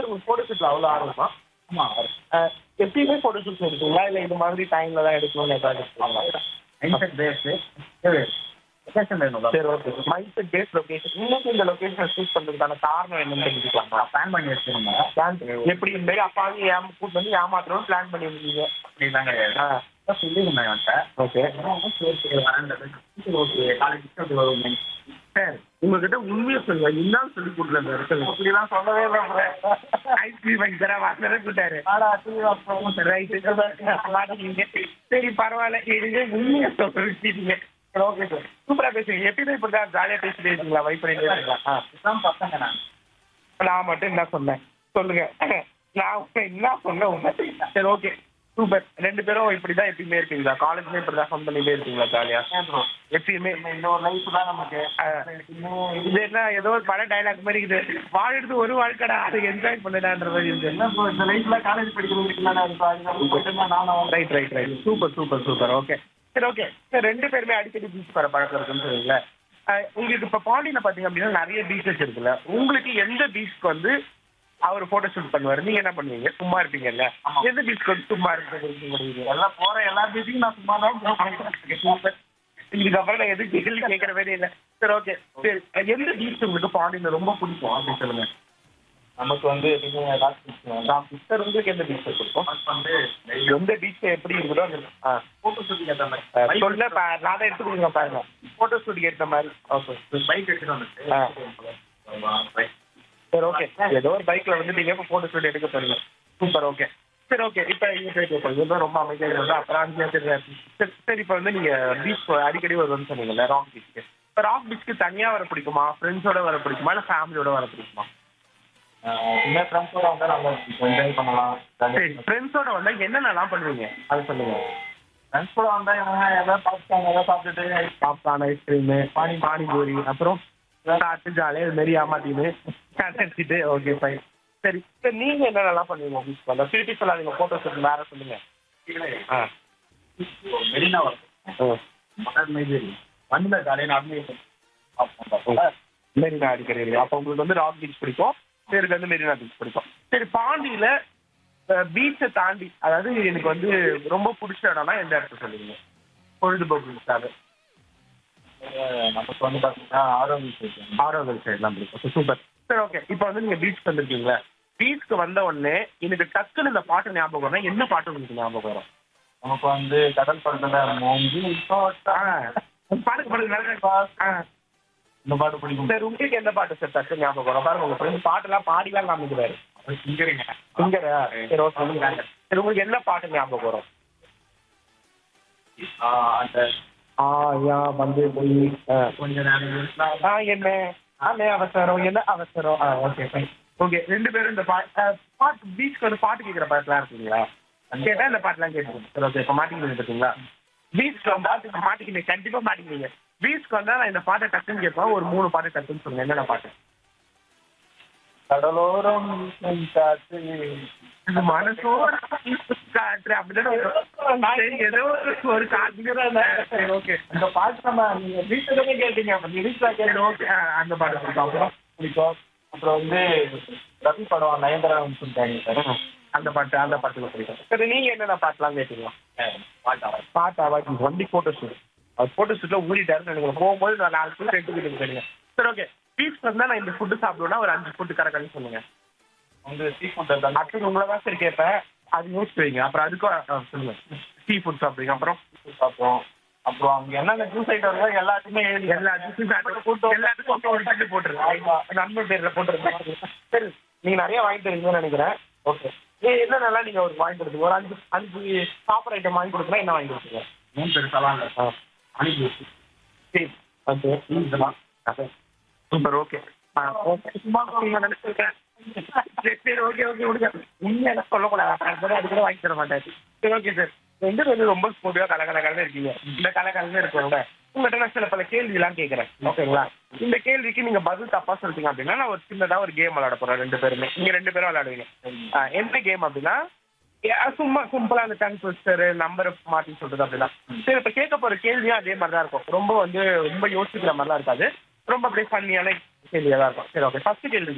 உங்களுக்கு போட்டோ ஷூட்ல அவ்வளவு ஆர்வமா ஆமா அஹ், எப்பயுமே போட்டோ ஷூட் எடுப்பீங்களா இல்ல இந்த மாதிரி டைம்ல தான் எடுக்கணும்னு ஏதாவது இருக்கீங்களா? மைண்ட் பேஸ் லொகேஷன் வேணும் சரி okay mind set base location இன்னைக்கு இந்த லொகேஷனை சூஸ் பண்றதுக்கான காரணம் என்னன்னு தெரிஞ்சுக்கலாமா பிளான் பண்ணி வச்சிருந்தேன் பிளான் எப்படி இந்த மாதிரி அப்பாவி ஏம் கூட்டு வந்து ஏமாத்தணும் பிளான் பண்ணி வந்தீங்க அப்படிதாங்க ஆ சொல்லியிருந்தேன் அவன்கிட்ட ஓகே ஓகே காலேஜ் வருவேன் சார் உங்ககிட்ட உண்மையை சொல்லுங்க இன்னும் சொல்லி கொடுக்குறேன் இருக்குது அப்படிலாம் சொல்லவே இல்லை ஐஸ்கிரீம் வாங்கி தர வாசனை கூட்டாரு ஆடா டூ ரைட்டு சரி பரவாயில்ல இருங்க உண்மையை சொல்லிட்டீங்க ஓகே சார் சூப்பரா பேசுறீங்க எப்பயுமே இப்படிதான் ஜாலியா பேசிட்டே இருக்கீங்களா வைப் பண்ணிட்டே இருக்கீங்களா ஆ தான் பசங்க நான் நான் மட்டும் என்ன சொன்னேன் சொல்லுங்க நான் உங்க என்ன சொன்னேன் உண்மை சரி ஓகே சூப்பர் ரெண்டு பேரும் இப்படிதான் எப்பயுமே இருக்கீங்களா காலேஜ்லயும் இப்படிதான் ஃபன் பண்ணிட்டே இருக்கீங்களா ஜாலியா எப்பயுமே இன்னொரு லைஃப் தான் நமக்கு இது என்ன ஏதோ ஒரு பட டைலாக் மாதிரி இருக்குது வாழறது ஒரு வாழ்க்கடா அதை என்ஜாய் பண்ணலான்ற மாதிரி இருக்கு என்ன bro, இந்த லைஃப்ல காலேஜ் படிக்கிறவங்களுக்கு நானும் right right right super super super okay சரி ஓகே சார் ரெண்டு பேருமே அடிக்கடி பீச் வர பழக்கம் இருக்குன்னு சொல்லுவீங்களா உங்களுக்கு இப்போ பாண்டியில பார்த்தீங்க அப்படின்னா நிறைய பீச்சஸ் இருக்குல்ல உங்களுக்கு எந்த பீச்சுக்கு வந்து அவர் போட்டோ ஷூட் பண்ணுவார் நீங்க என்ன பண்ணுவீங்க சும்மா இருப்பீங்கல்ல ஆமா. எந்த பீச்சுக்கு வந்து சும்மா இருக்கிறது எல்லாம் போற எல்லா பீச்சுக்கும் நான் சும்மா தான் போறேன் இதுக்கப்புறம் நான் எதுவும் கேள்வி கேட்கற மாதிரி இல்லை சரி ஓகே சரி எந்த பீச் உங்களுக்கு பாண்டியில ரொம்ப பிடிக்கும் அப்படின்னு சொல்லுங்க நமக்கு வந்து எப்பயுமே ராக் பீச் நான் சிஸ்டர் உங்களுக்கு எந்த பீச் பிடிக்கும் வந்து எந்த பீச் எப்படி இருக்குதோ அந்த ஆ போட்டோ ஷூட்டிங் ஏற்ற அஹ் மாதிரி சொல்ல பா- நான் தான் எடுத்து கொடுங்க பாருங்க போட்டோ ஷூட்டுக்கு ஏற்ற மாதிரி ஓகே பைக் எடுத்துட்டு ஆ. வந்துட்டு சரி ஓகே ஏதோ ஒரு பைக்ல வந்து நீங்க இப்போ போட்டோ ஷூட் எடுக்க போறீங்க சூப்பர் ஓகே சரி ஓகே இப்போ இங்க போய் கேட்போம் இது ரொம்ப அமைதியாக இருந்தா அப்புறம் அங்கே தெரியாது சரி சரி இப்போ வந்து நீங்க பீச் அடிக்கடி வருவோம்னு சொன்னீங்கல்ல ராக் பீச்சுக்கு இப்போ ராக் பீச்சுக்கு தனியா வர பிடிக்குமா ஃப்ரெண்ட்ஸோட வர பிடிக்குமா இல்லை ஃபேமிலியோட வர பிடிக்குமா இந்த ஃப்ரெண்ட்ஸோட வந்து நம்ம என்ஜாய் பண்ணலாம் சரி ஃப்ரெண்ட்ஸோட வந்தா என்னென்னலாம் பண்ணுவீங்க அது சொல்லுங்க ஃப்ரெண்ட்ஸோட வந்தா இவங்க ஏதாவது சாப்பிட்டாங்க ஏதாவது சாப்பிட்டுட்டு பாப்கார்ன் ஐஸ்கிரீமு பானி பானிபூரி அப்புறம் சாப்பிட்டு ஜாலியாக இது மாதிரி ஏமாத்தின்னு அடிச்சுட்டு ஓகே ஃபைன் சரி சரி நீங்க என்னென்னலாம் பண்ணுவீங்க பீச் வந்தா திருப்பி சொல்லாதீங்க ஃபோட்டோ ஷூட் வேற சொல்லுங்க ஆ மெரினா வரும் ம். மகன் மைதேரி வண்டியில் ஜாலியாக நடந்து மெரினா அடிக்கடி இருக்கு அப்போ உங்களுக்கு வந்து ராக் பீச் பிடிக்கும் பேருக்கு வந்து மெரினா பீச் பிடிக்கும் சரி பாண்டியில பீச்சை தாண்டி அதாவது எனக்கு வந்து ரொம்ப பிடிச்ச இடம்னா எந்த இடத்த சொல்லுவீங்க பொழுதுபோக்குக்காக நமக்கு வந்து பார்த்தீங்கன்னா ஆரோக்கியம் ஆரோவில் சைட்லாம் பிடிக்கும் சூப்பர் சரி ஓகே இப்போ வந்து நீங்க பீச் வந்திருக்கீங்களா பீச்சுக்கு வந்த உடனே எனக்கு டக்குன்னு இந்த பாட்டு ஞாபகம் வரும் என்ன பாட்டு உங்களுக்கு ஞாபகம் வரும் நமக்கு வந்து கடல் படத்துல மோங்கி ஆ, பாடுங்க பாடுங்க நல்லா இருக்கு. ஆ, இந்த பாட்டு பிடிக்கும் சரி உங்களுக்கு எந்த பாட்டு சார் டக்கு ஞாபகம் வரும் பாருங்க உங்க ஃப்ரெண்ட் பாட்டெல்லாம் பாடிலாம் காமிக்கிறாரு சிங்கரிங்க சிங்கரா சரி ஓகே சொல்லுங்க சரி உங்களுக்கு என்ன பாட்டு ஞாபகம் வரும் அந்த ஆ யா வந்து போய் ஆ. கொஞ்ச நேரம் இருந்தா ஆ என்ன ஆமே அவசரம் என்ன அவசரம் ஆ ஓகே ஃபைன் ஓகே ரெண்டு பேரும் இந்த பாட்டு பாட்டு பீச்சுக்கு வந்து பாட்டு கேட்குற பாட்டுலாம் இருக்குங்களா கேட்டா இந்த பாட்டுலாம் கேட்டுக்கோங்க சரி ஓகே இப்போ மாட்டிக்கிங்க பார்த்தீங்களா பீச்சுக்கு வந்தா மாட்டிக்கிங்க கண்டிப்பாக மாட்டிக்கிங்க பீச்சுக்கு வந்தா நான் இந்த பாட்டை டக்குன்னு கேட்பேன் ஒரு மூணு பாட்டு டக்குன்னு சொல்லுங்க என்னென்ன பாட்டு கடலோரம் காற்று இது மனசோட காற்று அப்படின்னு ஒரு- சரி, ஏதோ ஒரு- ஒரு காட்டுங்கிற சரி ஓகே இந்த பாட்டு நம்ம நீங்க வீட்டுல கேட்டீங்க அப்ப லிரிக்ஸா சரி கேட்டு ஓகே அந்த பாட்டு பிடிக்கும் அப்புறம் பிடிக்கும் அப்புறம் வந்து ரவி படம் நயன்தாரா சொல்லிட்டாங்க சார் அந்த பாட்டு அந்த பாட்டு பிடிக்கும் சரி நீங்க என்னென்ன பாட்டுலாம் கேட்டீங்களா பாட்டா பாட்டு அவாய்ட் ஒன்லி ஃபோட்டோ ஷூட் அவர் ஃபோட்டோ ஷூட்டில் ஊறிட்டாருன்னு நினைக்கிறேன் போகும்போது நான் நாலு ஃபுட் எடுத்து வீட்டுக்கு போயிடுங்க சரி ஓகே பீச் வந்தா நான் இந்த ஃபுட்டு சாப்பிடுவேன்னா ஒரு அஞ்சு ஃபுட்டு கரெக்டாக சொல்லுங்க வந்து சீ ஃபுட் அடுத்தது உங்களை தான் சரி கேட்பேன் அது யோசிச்சு வைங்க அப்புறம் அதுக்கும் ஆ, சொல்லுங்க சீ ஃபுட் சாப்பிடுங்க அப்புறம் சாப்பிடுவோம் அப்புறம் அங்க என்னென்ன ஜூஸ் ஐட்டம் இருக்கோ எல்லாத்தையுமே எழுதி எல்லா ஜூஸும் சாப்பிட்டு எல்லாத்துக்கும் ஒரு சட்டு போட்டுருங்க நண்பர் பேரில் போட்டுருங்க சரி நீங்கள் நிறைய வாங்கி தருவீங்கன்னு நினைக்கிறேன் ஓகே நீ என்னென்னலாம் நீங்கள் ஒரு வாங்கி கொடுத்துங்க ஒரு அஞ்சு அஞ்சு சாப்பிட்ற ஐட்டம் வாங்கி கொடுத்தா என்ன வாங்கி கொடுத்துங்க மூணு பெருசாலாம் இல்லை ஆ அணி ஜூஸ் சரி ஓகே இதெல்லாம் சூப்பர் ஓகே ஆ ஓகே சும்மா நீங்க நினைச்சிருக்கேன் சரி சரி ஓகே ஓகே விடுங்க உண்மையை என்ன சொல்லக்கூடாது அடுத்தது அது கூட வாங்கி தர மாட்டாரு சரி ஓகே சார் ரெண்டு பேரும் ரொம்ப ஸ்போர்ட்டிவாக கல கல கலன்னு இருக்கீங்க இந்த கல கலன்னு இருக்கவங்க உங்கள்கிட்ட நான் சில பல கேள்விலாம் கேட்குறேன் ஓகேங்களா இந்த கேள்விக்கு நீங்க பதில் தப்பா சொல்லிட்டீங்க அப்படின்னா நான் ஒரு சின்னதா ஒரு கேம் விளையாட போறேன் ரெண்டு பேருமே நீங்க ரெண்டு பேரும் விளையாடுவீங்க ஆ, என்ன கேம் அப்படின்னா ஏ, சும்மா சிம்பிளா அந்த டங் ட்விஸ்டர் நம்பரை மாத்தி சொல்றது அப்படிதான் சரி இப்ப கேட்க போற கேள்வியும் அதே மாதிரி தான் இருக்கும் ரொம்ப வந்து ரொம்ப யோசிக்கிற மாதிரிலாம் இருக்காது ரொம்ப அப்படியே ஃபன்னியான கேள்வியா தான் இருக்கும் சரி ஓகே ஃபர்ஸ்ட் கேள்வி